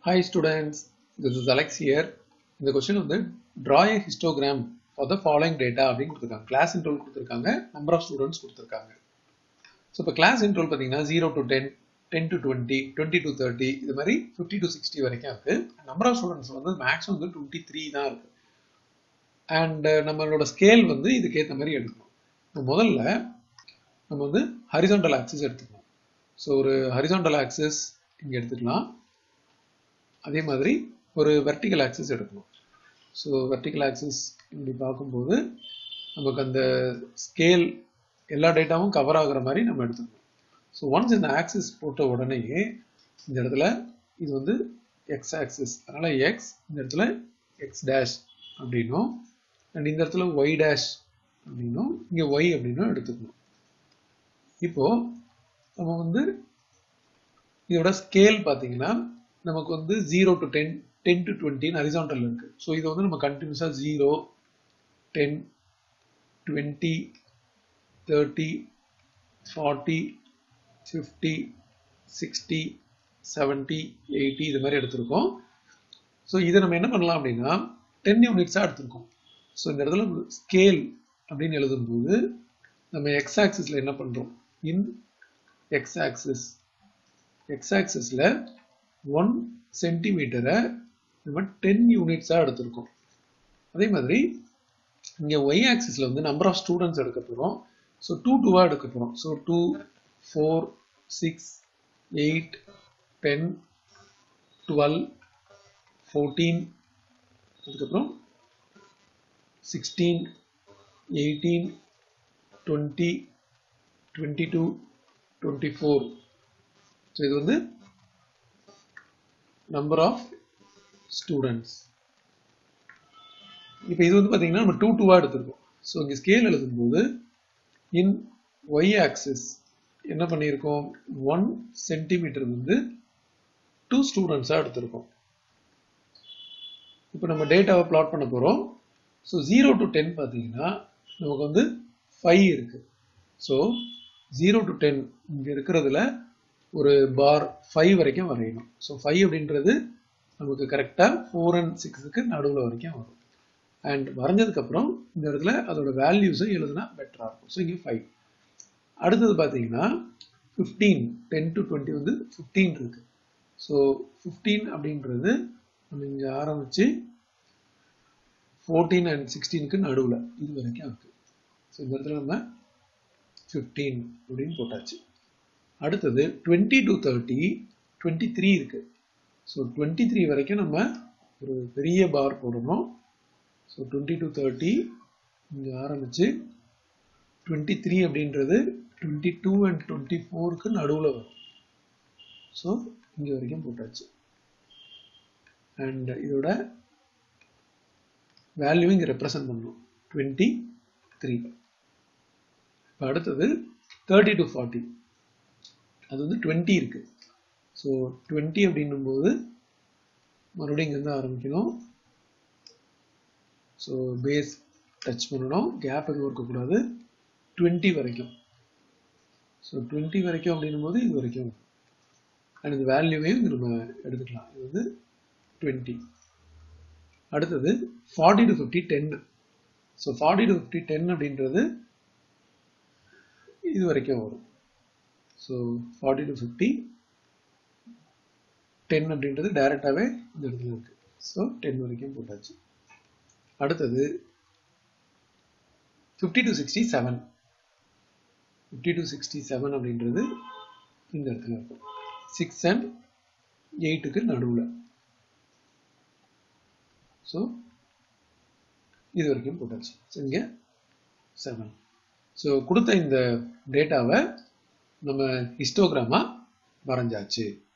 Hi students, this is Alex here. இந்த question வந்து draw a histogram for the following data அப்படின்னு கொடுத்துருக்காங்க class enrol கொடுத்துருக்காங்க number of students கொடுத்துருக்காங்க so இப்போ கிளாஸ் இன்ட்ரோல் பார்த்தீங்கன்னா zero to ten ten to twenty twenty to thirty இது மாதிரி ஃபிஃப்டி டு சிக்ஸ்டி வரைக்கும் இருக்கு நம்பர் ஆஃப் ஸ்டூடெண்ட்ஸ் வந்து மேக்ஸிமம் வந்து டுவெண்ட்டி த்ரீ தான் இருக்கு அண்ட் நம்மளோட ஸ்கேல் வந்து இதுக்கு ஏற்ற மாதிரி எடுக்கணும் இப்போ முதல்ல நம்ம வந்து ஹரிசாண்டல் ஆக்சிஸ் எடுத்துக்கணும் ஸோ ஒரு ஹரிசாண்டல் ஆக்சிஸ் இங்கே எடுத்துக்கலாம் அதே மாதிரி ஒரு வெர்டிக்கல் ஆக்சிஸ் எடுக்கணும் ஸோ வெர்டிக்கல் ஆக்சிஸ் இப்படி பார்க்கும்போது நமக்கு அந்த ஸ்கேல் எல்லா டேட்டாவும் கவர் ஆகுற மாதிரி நம்ம எடுத்துக்கணும் ஸோ ஒன்ஸ் இந்த ஆக்சிஸ் போட்ட உடனேயே இந்த இடத்துல இது வந்து எக்ஸ் ஆக்சிஸ் அதனால எக்ஸ் இந்த இடத்துல எக்ஸ் டேஷ் அப்படின்னும் அண்ட் இந்த இடத்துல ஒய் டேஷ் அப்படின்னும் இங்கே ஒய் அப்படின்னும் எடுத்துக்கணும் இப்போ நம்ம வந்து இதோட ஸ்கேல் பார்த்தீங்கன்னா நமக்கு வந்து zero to ten ten to டுவெண்ட்டின்னு ஹரிசாண்டல் இருக்கு ஸோ இதை வந்து நம்ம கண்டினியூஸாக zero ten twenty thirty forty fifty sixty seventy eighty இது மாதிரி எடுத்திருக்கோம் ஸோ இதை நம்ம என்ன பண்ணலாம் அப்படின்னா டென் யூனிட்ஸாக எடுத்திருக்கோம் ஸோ இந்த இடத்துல ஸ்கேல் அப்படின்னு எழுதும்போது நம்ம எக்ஸ் ஆக்சிஸில் என்ன பண்ணுறோம் இன் எக்ஸ் ஆக்சிஸ் எக்ஸ் ஆக்சிஸில் ஒன் சென்டிமீட்டரை நம்ம டென் யூனிட்ஸாக எடுத்திருக்கோம் அதே மாதிரி இங்கே ஒய் ஆக்சிஸில் வந்து நம்பர் ஆஃப் ஸ்டூடெண்ட்ஸ் எடுக்க போகிறோம் ஸோ டூ டூவாக எடுக்க போகிறோம் so two four six eight ten twelve fourteen அதுக்கப்புறம் sixteen eighteen twenty twenty two twenty four so இது வந்து நம்பர் ஆஃப் ஸ்டூடெண்ட்ஸ் இப்போ இது வந்து பார்த்தீங்கன்னா நம்ம டூ டூவாக எடுத்திருக்கோம் ஸோ இங்கே ஸ்கேல் எழுதும்போது இன் ஒய் ஆக்சிஸ் என்ன பண்ணியிருக்கோம் ஒன் சென்டிமீட்டர் வந்து டூ ஸ்டூடெண்ட்ஸாக எடுத்திருக்கோம் இப்போ நம்ம டேட்டாவை பிளாட் பண்ண போகிறோம் ஸோ ஜீரோ டு டென் பார்த்தீங்கன்னா நமக்கு வந்து ஃபைவ் இருக்கு ஸோ ஜீரோ டு டென் இங்கே இருக்கிறதுல ஒரு பார் ஃபைவ் வரைக்கும் வரையணும் ஸோ ஃபைவ் அப்படின்றது நமக்கு கரெக்டாக ஃபோர் அண்ட் சிக்ஸுக்கு நடுவில் வரைக்கும் வரும் அண்ட் வரைஞ்சதுக்கப்புறம் இந்த இடத்துல அதோட வேல்யூஸை எழுதுனா பெட்டராக இருக்கும் ஸோ இங்கே ஃபைவ் அடுத்தது பார்த்தீங்கன்னா ஃபிஃப்டீன் டென் டு டுவெண்ட்டி வந்து ஃபிஃப்டீன் இருக்கு ஸோ ஃபிஃப்டீன் அப்படின்றது நம்ம இங்கே ஆரம்பித்து ஃபோர்டீன் அண்ட் சிக்ஸ்டீனுக்கு நடுவில் இது வரைக்கும் இருக்கு ஸோ இந்த இடத்துல நம்ம ஃபிஃப்டீன் அப்படின்னு போட்டாச்சு அடுத்தது twenty to thirty twenty three இருக்கு ஸோ டுவெண்ட்டி த்ரீ வரைக்கும் நம்ம ஒரு பெரிய பார் போடணும் ஸோ டுவெண்ட்டி டு தேர்ட்டி இங்கே ஆரம்பிச்சு டுவெண்ட்டி த்ரீ அப்படின்றது டுவெண்ட்டி டூ அண்ட் டுவெண்ட்டி ஃபோருக்கு நடுவில் வரும் ஸோ இங்கே வரைக்கும் போட்டாச்சு அண்ட் இதோட வேல்யூ இங்கே ரெப்ரசன்ட் பண்ணணும் டுவெண்ட்டி த்ரீ இப்போ அடுத்தது தேர்ட்டி டு ஃபார்ட்டி அது வந்து டுவெண்ட்டி இருக்கு ஸோ டுவெண்ட்டி அப்படின்னும் போது மறுபடியும் இங்கேருந்து ஆரம்பிக்கணும் ஸோ பேஸ் டச் பண்ணணும் கேப் எதுவும் இருக்கக்கூடாது டுவெண்ட்டி வரைக்கும் ஸோ டுவெண்ட்டி வரைக்கும் அப்படின்னும் போது இது வரைக்கும் அண்ட் இந்த வேல்யூவையும் நம்ம எடுத்துக்கலாம் இது வந்து டுவெண்ட்டி அடுத்தது forty to fifty ten so forty to fifty ten அப்படின்றது இது வரைக்கும் வரும் so forty to fifty ten அப்படின்றது டைரெக்டாகவே இந்த இடத்துல இருக்கு ஸோ டென் வரைக்கும் போட்டாச்சு அடுத்தது fifty to sixty seven fifty to sixty seven அப்படின்றது இந்த இடத்துல இருக்கும் சிக்ஸ் அண்ட் எயிட்டுக்கு நடுவில் ஸோ இது வரைக்கும் போட்டாச்சு ஸோ இங்கே செவன் ஸோ கொடுத்த இந்த டேட்டாவை நம்ம ஹிஸ்டோகிராமாக வரைஞ்சாச்சு